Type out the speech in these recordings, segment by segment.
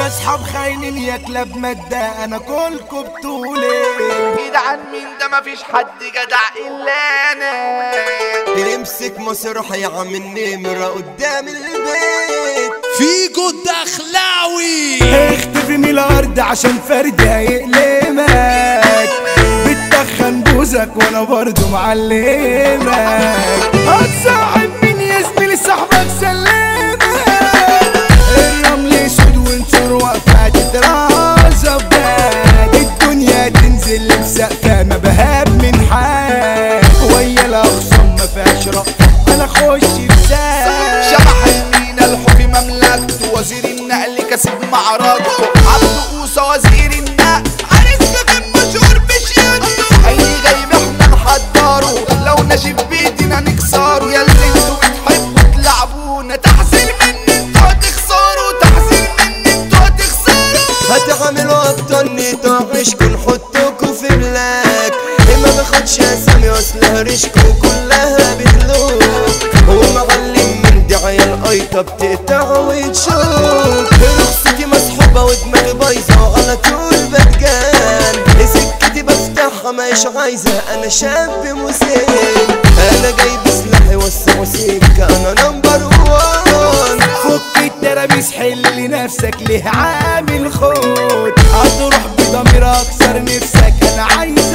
اصحاب خاينين يا كلاب مادة انا كلكم بطولي جدعان مين ده مفيش حد جدع الا انا امسك مسرح يا عم النمرة قدام البيت فيجو الدخلاوي اختفي من الارض عشان فرد هيقلمك بتدخن بوزك وانا برضو معلمك هتصاحب مين يا زميلي صاحبك سلمك الرمل اسود وانشر واقفة تترازف باد الدنيا تنزل بسقفها ما بهاب من حال ويا الاخصام ما فيهاش رأفة انا اخش بساد شبح المينا الحكي مملكته وزير النقل كسب معركته عبد قوسة وزير النقل عريسنا كان مشهور بشياكته اي غيب احنا نحضره لو ناشف بيدنا نكسره يا اللي انتوا بتحبوا تلعبونا تحذير مني انتوا هتخسروا تحذير مني انتوا هتخسروا هتعملوا ابطال نطاحشكوا نحطكوا في بلاك ما باخدش اسامي اصل هرشكوا كلها بتلوك ومعلم من دعاية القيطة بتقطع وتشوك رخصتي مسحوبة ودماغي بايظة وعلى طول بتجان سكتي بفتحها مش عايزة انا شاب مسن انا جايب سلاحي وسع وسكة انا نمبر وان فك الترابيس حل نفسك ليه عامل خود هتروح بضمير اكسر نفسك انا عايز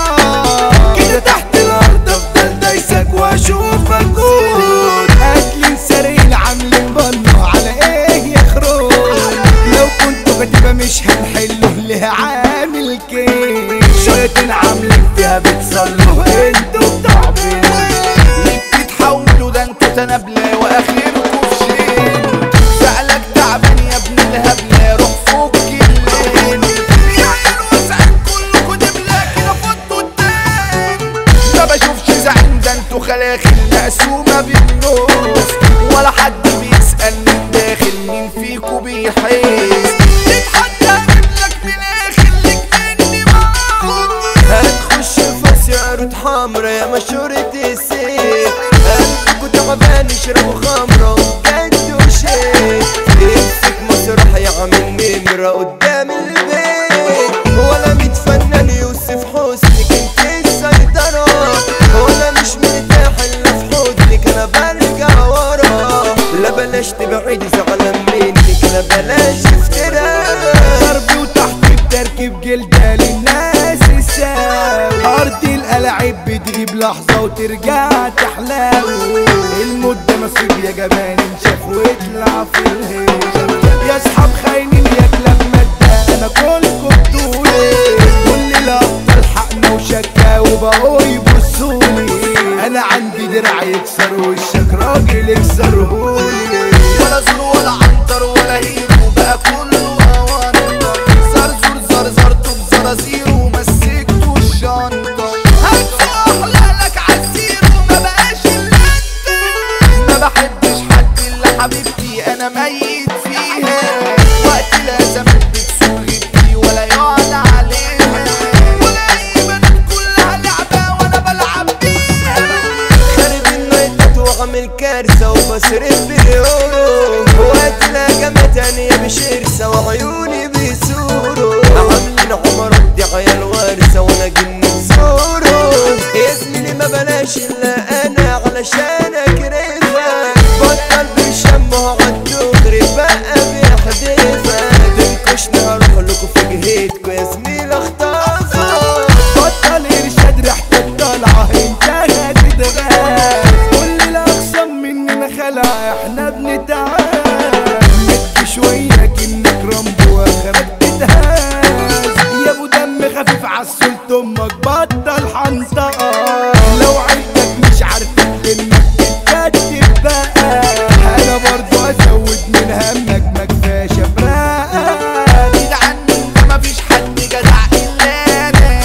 اتحار كده تحت الارض افضل دايسك واشوفك جود اكل سريل عاملين بنو على ايه يا خروج لو كنتوا كاتبة مش هنحله ليه عامل كده شوية عاملين فيها بتصلوا انتوا بتعبين ليه بتتحولوا ده انتوا تنابلة واخركم في شين فعلك تعبان يا ابن الهبلة روح فوق الليل يا عيال وسعك كلكوا دبلة كده فضوا التاني ما بشوفش زعيم ده انتوا خلاخل مقسومة بالنص ولا حد بيسأل من داخل مين فيكوا بيحس تتحدى منك من اخر لك مني موت هتخش فاس يا قرود حمرا يا مشهورة السيف قلبكوا تعبان اشربوا خمرة وجد وشيك امسك مسرح يا عم النمرة قدام البيت ولا ميت فنان يوسف حسنك انت السيطرة ولا مش مرتاح الا في حضنك انا برجع ورا لا بلاش تبعدي زعلان منك لا بلاش افتراء ضرب وتحت بتركب جلدة للناس الساوي أرض الألعاب بتغيب لحظة وترجع تحلاوي المدة نصيب يا جبان انشاف واطلع في الهيش يا اصحاب خاينين يا كلاب مادة انا كلكم بطولي كل الابطال حقنا وشكا وبقوا يبصولي انا عندي درع يكسر وشك راجل يكسرهولي ولا زور ولا عنتر ولا هيرو بقى كله اوانطة زرزور زرزرته بزرازير ومسكته الشنطة هاتوا احلالك عالسير وما بقاش الا انت ما بحبش حد الا حبيبتي انا ميت فيها وقت لازم بتسوق غيبتي ولا يقعد عليها ولا اي بنات كلها لعبة وانا بلعب بيها خارب النايتات وعامل كارثة وبصرف باليورو وقت لاجمة تانية بشرسة وعيوني بيسوروا عاملين عمرات دي عيال وارثة وانا جن بزورو يا زميلي ما بلاش الا انا علشان اكرفك بطل بالشم وعالدغري بقى بيحدفك تنكشني هروح لكم في جهتكوا يا زميلي اخطفك بطل ارشاد ريحتك طالعه انت هتتغاب كل الاقسام مننا خلع احنا بنتعب مد شويه كأنك رامبو واخرك تتهاز يا ابو دم خفيف عالسلط امك بطل حنطقه لو عيلتك مش عارفه تلمك تتكتب بقى انا برضو ازود من همك ما كفاش افراق جدعان من ده مفيش حد جدع الا انا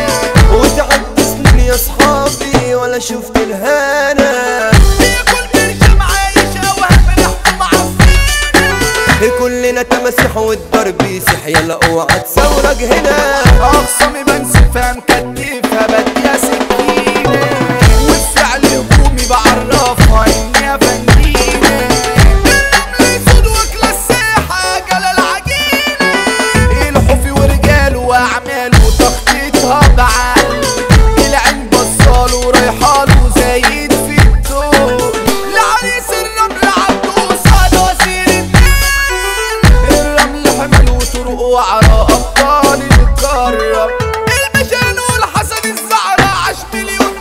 وتعدي سنين يا صحابي ولا شفت الهنا بياكل برشام عايش اوهم ريحته معفنه كلنا تمسح والضرب يسح يلا اوعى تصورك هنا اخصامي بنسفها مكتفها بديها سكينه والفعل هجومي بعرفها اني فنينه الرمل يسود واكل الساحه جلال عجينه وعراء ابطال القارة المشان والحسن الزعراء عاش مليون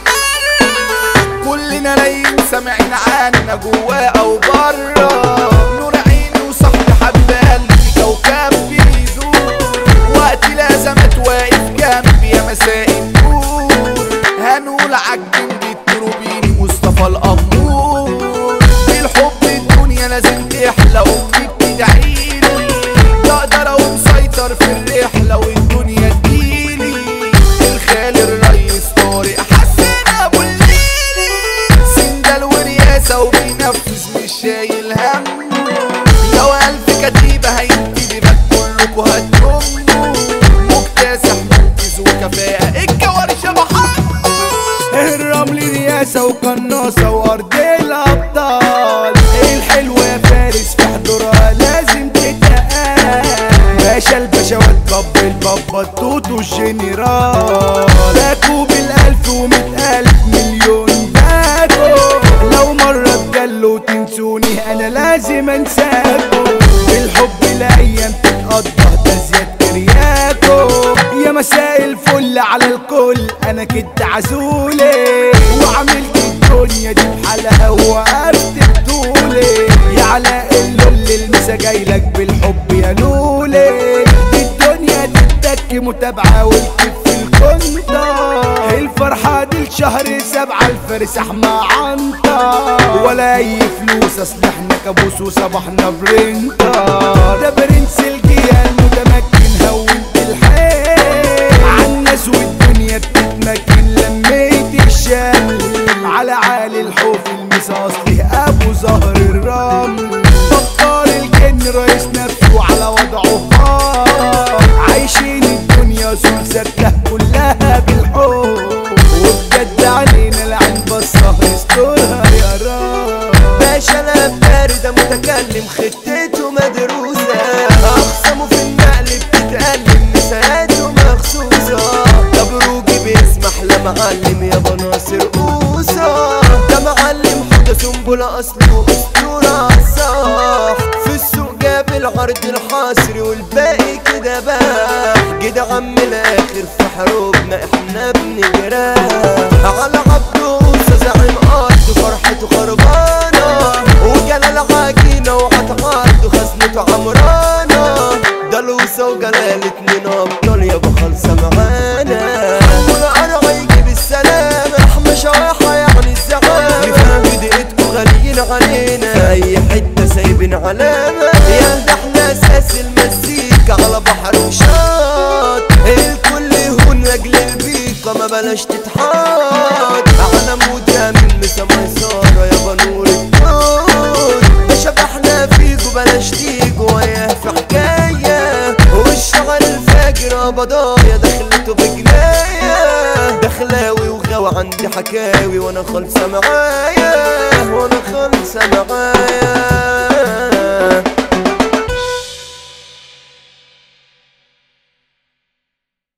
مرة كلنا لاقيين سامعين عنا جواه او بره نور عيني وصاحبي حبيب قلبي كوكب بيدور وقت الازمات واقف جنبي يا مساء النور هنقول عالجندي التروبيني مصطفى الامور بالحب الدنيا لازم تحلى امي بتدعيلي بقدر اقوم مسيطر في الرحله والدنيا تجيلي الخال الريس طارق حسن ابو الليلي سندل ورياسه وبينفذ مش شايل هم لو الف كتيبه هيبتدي بقى كلكوا هتضموا مكتسح منجز وكفاءه الجوارش محمد الرمل رياسة وقناصة وأرض الأبطال الحلوة يا فارس في حضورها لازم تتقال باشا الباشا باب البابا التوتو الجنرال باكو بالألف ومئة ألف مليون باكو لو مرة تجلوا تنسوني أنا لازم أنساكو بالحب الأيام تتقضى ده زياد كرياكو يا مساء الفل على الكل انا كنت عزولي وعملت الدنيا دي بحالها وقفت بطولي يا علاء اللول المسا جايلك بالحب يا لولي الدنيا تتك متابعة والكف الكنطة الفرحة دي لشهر سبعة الفارس احمى عنطة ولا اي فلوس اصل احنا كابوس وصبحنا برنطة ده برنس الجيال متمكن هونت الحيل عالناس والدنيا بتتمكن لميت الشمل على عالي الحوف المسا اصلي ابو زهر الرمل بطال الجن رئيس نفسه على وضعه فار عايشين الدنيا سلسلة كلها بالحب وبجد علينا العين بصة يسترها يا رب باشا انا باردة متكلم خطته مدروسة اقسمه في النقل بتتألم مساعاته مخصوصة ده بروجي بيسمح لمعلم يابا ناصر قوصة ده معلم حوضة سنبلة اصلي واسطورة عالصح في السوق جاب العرض الحصري والباقي كده بقى كده عم الاخر في حروبنا احنا بنجراه على عبد قوصة زعيم ارض فرحته خربانة وجلال عجينة وعتقارده خزنته عمرانة ده لوسة وجلال اتنين ابطال يابا خالصة معانا والقرع يجيب السلام احمى شواحة يعني الزعامة نفهم ايديتكوا غاليين علينا في اي حتة سايبين علامة يا ده احنا اساس المزيكا على بحر وشاط الكل يهون لاجل البيقة ما بلاش تتحاط على مود من مسا ميسارة يابا نور الكون شبحنا فيكوا بلاش تيجوا وياه في حكاية والشغل الفاجر بضايا دخلته بجناية دخلاوي وغاوى عندي حكاوي وانا خالصة معايا وانا خالصة معايا